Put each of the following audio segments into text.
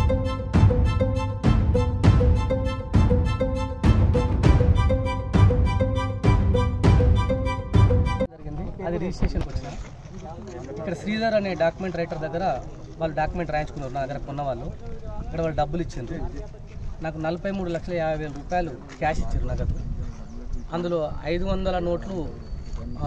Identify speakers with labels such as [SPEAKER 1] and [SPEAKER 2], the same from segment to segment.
[SPEAKER 1] జరిగింది అది రిజిస్ట్రేషన్కి వచ్చిన ఇక్కడ శ్రీధర్ అనే డాక్యుమెంట్ రైటర్ దగ్గర వాళ్ళు డాక్యుమెంట్ రాయించుకున్నారు నా దగ్గర కొన్న వాళ్ళు ఇక్కడ వాళ్ళు డబ్బులు ఇచ్చిండ్రు నాకు నలభై మూడు లక్షల యాభై వేల రూపాయలు క్యాష్ ఇచ్చారు నగదు అందులో ఐదు వందల నోట్లు ఆ,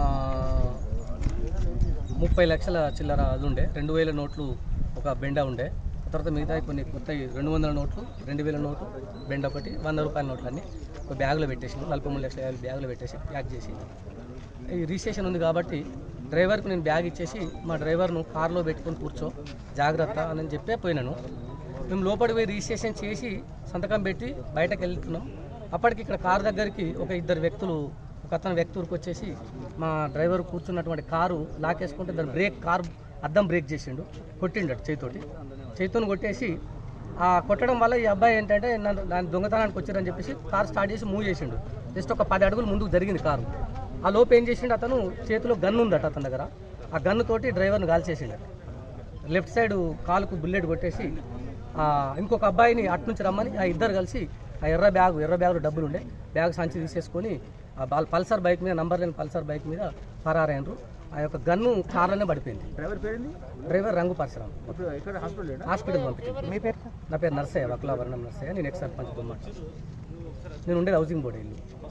[SPEAKER 1] ముప్పై లక్షల చిల్లర అది ఉండే రెండు వేల నోట్లు ఒక బెండ ఉండే తర్వాత మిగతా కొన్ని కొత్త రెండు వందల నోట్లు రెండు వేల నోట్లు బెండ ఒకటి వంద రూపాయల నోట్లు అన్ని ఒక బ్యాగ్లో పెట్టేసి నలభై మూడు లక్షల యాభై బ్యాగ్లో పెట్టేసి ప్యాక్ చేసి ఈ రిజిస్ట్రేషన్ ఉంది కాబట్టి డ్రైవర్కి నేను బ్యాగ్ ఇచ్చేసి మా డ్రైవర్ను కార్లో పెట్టుకొని కూర్చో జాగ్రత్త అని చెప్పే పోయినాను మేము లోపలికి పోయి రిజిస్ట్రేషన్ చేసి సంతకం పెట్టి బయటకు వెళ్తున్నాం అప్పటికి ఇక్కడ కారు దగ్గరికి ఒక ఇద్దరు వ్యక్తులు ఒక అతను వ్యక్తులకు వచ్చేసి మా డ్రైవర్ కూర్చున్నటువంటి కారు లాకేసుకుంటే దాని బ్రేక్ కారు అద్దం బ్రేక్ చేసిండు కొట్టిండు చేతితోటి చేతితో కొట్టేసి ఆ కొట్టడం వల్ల ఈ అబ్బాయి ఏంటంటే నన్ను దాని దొంగతనానికి వచ్చారని చెప్పేసి కారు స్టార్ట్ చేసి మూవ్ చేసిండు జస్ట్ ఒక పది అడుగులు ముందుకు జరిగింది కారు ఆ లోపు ఏం చేసిండు అతను చేతిలో గన్ను ఉందట అతని దగ్గర ఆ గన్ను తోటి డ్రైవర్ను కాల్చేసిండు లెఫ్ట్ సైడ్ కాలుకు బుల్లెట్ కొట్టేసి ఆ, ఇంకొక అబ్బాయిని అటు నుంచి రమ్మని ఆ ఇద్దరు కలిసి ఆ ఎర్ర బ్యాగ్ ఎర్ర బ్యాగ్లో డబ్బులు ఉండే బ్యాగ్ సంచి తీసేసుకొని ఆ బాల్ పల్సర్ బైక్ మీద నంబర్ లేని పల్సర్ బైక్ మీద ఫరారైనరు ఆ యొక్క గన్ను కార్లోనే పడిపోయింది
[SPEAKER 2] డ్రైవర్ పేరుంది
[SPEAKER 1] డ్రైవర్ రంగు పరశురాం
[SPEAKER 2] ఇప్పుడు ఇక్కడ హాస్పిటల్
[SPEAKER 1] హాస్పిటల్ పంపించాను
[SPEAKER 2] మీ పేరు
[SPEAKER 1] నా పేరు నర్సయ్య వకులాభరణం నర్సయ్య నేను ఎక్స్ సర్పంచ్ బొమ్మాట నేను ఉండేది హౌసింగ్ బోర్డు ఇల్లు